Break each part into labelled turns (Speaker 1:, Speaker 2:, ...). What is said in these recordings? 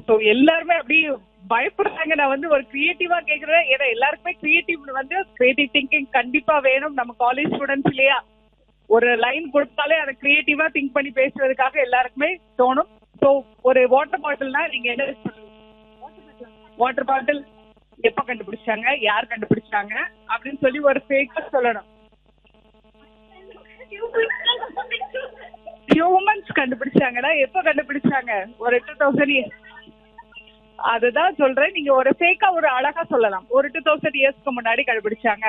Speaker 1: So எல்லாருமே அப்படியே பயப்படுறாங்க நான் வந்து ஒரு கிரியேட்டிவா கேக்குறேன் ஏன்னா எல்லாருக்குமே கிரியேட்டிவ் வந்து கிரியேட்டிவ் திங்கிங் கண்டிப்பா வேணும் நம்ம காலேஜ் ஸ்டூடெண்ட்ஸ் இல்லையா ஒரு லைன் கொடுத்தாலே அதை கிரியேட்டிவா திங்க் பண்ணி பேசுறதுக்காக எல்லாருக்குமே தோணும் சோ ஒரு வாட்டர் பாட்டில்னா நீங்க என்ன வாட்டர் பாட்டில் எப்ப கண்டுபிடிச்சாங்க யார் கண்டுபிடிச்சாங்க அப்படின்னு சொல்லி ஒரு ஃபேக்கா சொல்லணும் ஹியூமன்ஸ் கண்டுபிடிச்சாங்கன்னா எப்ப கண்டுபிடிச்சாங்க ஒரு டூ தௌசண்ட் அதுதான் சொல்றேன் நீங்க ஒரு ஃபேக்கா ஒரு அழகா சொல்லலாம் ஒரு டூ தௌசண்ட் இயர்ஸ்க்கு முன்னாடி கண்டுபிடிச்சாங்க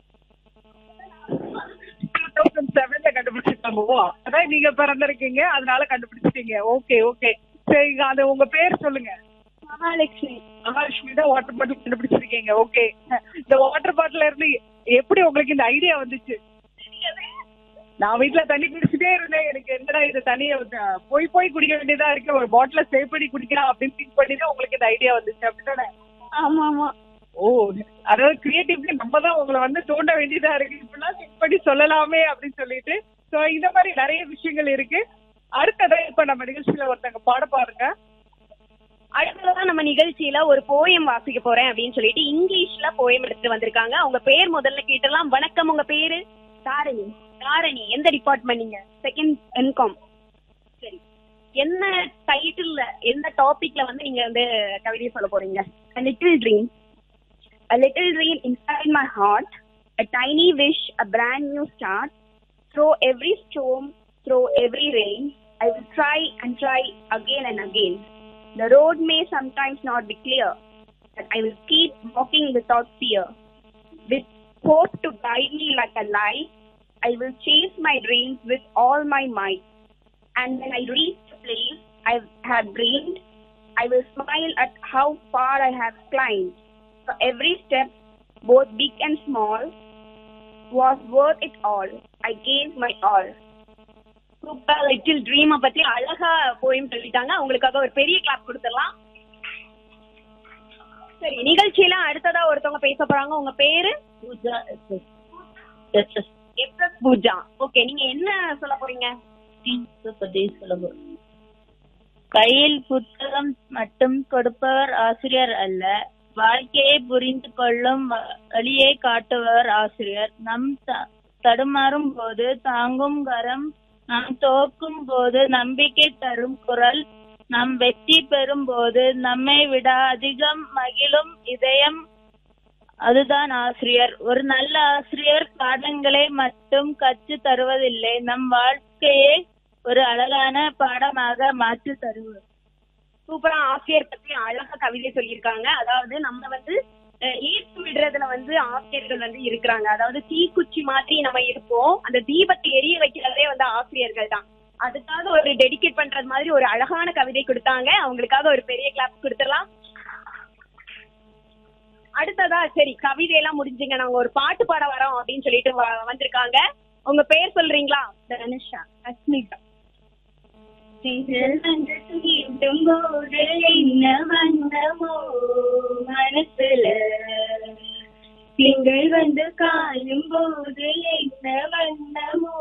Speaker 1: டூ தௌசண்ட் செவன்ல கண்டுபிடிச்சிருக்காங்க ஓ அதான் நீங்க பிறந்திருக்கீங்க அதனால கண்டுபிடிச்சிட்டீங்க ஓகே ஓகே சரி அது உங்க பேர் சொல்லுங்க
Speaker 2: மகாலட்சுமி
Speaker 1: மகாலட்சுமி தான் வாட்டர் பாட்டில் கண்டுபிடிச்சிருக்கீங்க ஓகே இந்த வாட்டர் பாட்டில இருந்து எப்படி உங்களுக்கு இந்த ஐடியா வந்துச்சு நான் வீட்ல தண்ணி குடிச்சிட்டே இருந்தேன் எனக்கு என்னடா இது தண்ணிய அஹ், போய் போய் குடிக்க வேண்டியதா இருக்கு ஒரு பாட்டில சேவ் பண்ணி குடிக்கலாம் அப்படின்னு திங்க் பண்ணி தான் உங்களுக்கு இந்த ஐடியா வந்துச்சு அப்படித்தானே
Speaker 2: ஆமா ஆமா
Speaker 1: ஓ அதாவது கிரியேட்டிவ்லி நம்ம தான் உங்களை வந்து தோண்ட வேண்டியதா இருக்கு இப்படிலாம் திங்க் பண்ணி சொல்லலாமே அப்படின்னு சொல்லிட்டு சோ இந்த மாதிரி நிறைய விஷயங்கள் இருக்கு அடுத்ததா இப்ப நம்ம நிகழ்ச்சியில ஒருத்தங்க பாட பாருங்க
Speaker 2: அடுத்ததான் நம்ம நிகழ்ச்சியில ஒரு போயம் வாசிக்க போறேன் அப்படின்னு சொல்லிட்டு இங்கிலீஷ்ல போயம் எடுத்து வந்திருக்காங்க அவங்க பேர் முதல்ல கேட்டலாம் வணக்கம் உங்க பேரு தாரணி தாரணி எந்த டிபார்ட்மெண்ட் நீங்க செகண்ட் என்காம் சரி என்ன டைட்டில்ல எந்த டாபிக்ல வந்து நீங்க வந்து கவிதை சொல்ல போறீங்க A little dream A little dream inside my heart A tiny wish A brand new start Through every storm Through every rain I will try and try again and again The road may sometimes not be clear, but I will keep walking without fear. With hope to guide me like a light, I will chase my dreams with all my might. And when I reach the place I have dreamed, I will smile at how far I have climbed. For every step, both big and small, was worth it all. I gave my all. Super little ட்ரீமை பத்தி அழகா போயும் சொல்லிட்டாங்க அவங்களுக்காக ஒரு பெரிய clap கொடுத்துடலாம் சரி நிகழ்ச்சியில அடுத்ததா ஒருத்தவங்க பேச போறாங்க உங்க பேரு
Speaker 3: Pooja SS SS
Speaker 2: S S Pooja okay நீங்க என்ன சொல்ல போறீங்க
Speaker 3: டீம்ஸ் பத்தி சொல்லுங்க கையில் புத்தகம் மட்டும் கொடுப்பவர் ஆசிரியர் அல்ல வாழ்க்கையை புரிந்து கொள்ளும் வ- வழியை காட்டுபவர் ஆசிரியர் நம் த- தடுமாறும் போது தாங்கும் கரம் நாம் தோக்கும் போது நம்பிக்கை தரும் குரல் நாம் வெற்றி பெறும் போது நம்மை விட அதிகம் மகிழும் இதயம் அதுதான் ஆசிரியர் ஒரு நல்ல ஆசிரியர் பாடங்களை மட்டும் கற்று தருவதில்லை நம் வாழ்க்கையை ஒரு அழகான பாடமாக மாற்றி தருவார்
Speaker 2: சூப்பரா ஆசிரியர் பத்தி அழகா கவிதை சொல்லியிருக்காங்க அதாவது நம்ம வந்து அஹ், ஈர்த்து விடுறதுல வந்து ஆசிரியர்கள் வந்து இருக்கிறாங்க அதாவது தீக்குச்சி மாதிரி நம்ம இருப்போம் அந்த தீபத்தை எரிய வைக்கிறதே வந்து ஆசிரியர்கள் தான் அதுக்காக ஒரு டெடிகேட் பண்றது மாதிரி ஒரு அழகான கவிதை கொடுத்தாங்க அவங்களுக்காக ஒரு பெரிய கிளாப் கொடுத்துடலாம் அடுத்ததா சரி கவிதை எல்லாம் முடிஞ்சுங்க நாங்க ஒரு பாட்டு பாட வரோம் அப்படின்னு சொல்லிட்டு வ- வந்திருக்காங்க உங்க பேர் சொல்றீங்களா தனுஷா அஸ்மிதா
Speaker 3: திங்கள் வந்து தீண்டும் போது என்ன வண்ணமோ மனசுல திங்கள் வந்து காயும் போது என்ன வண்ணமோ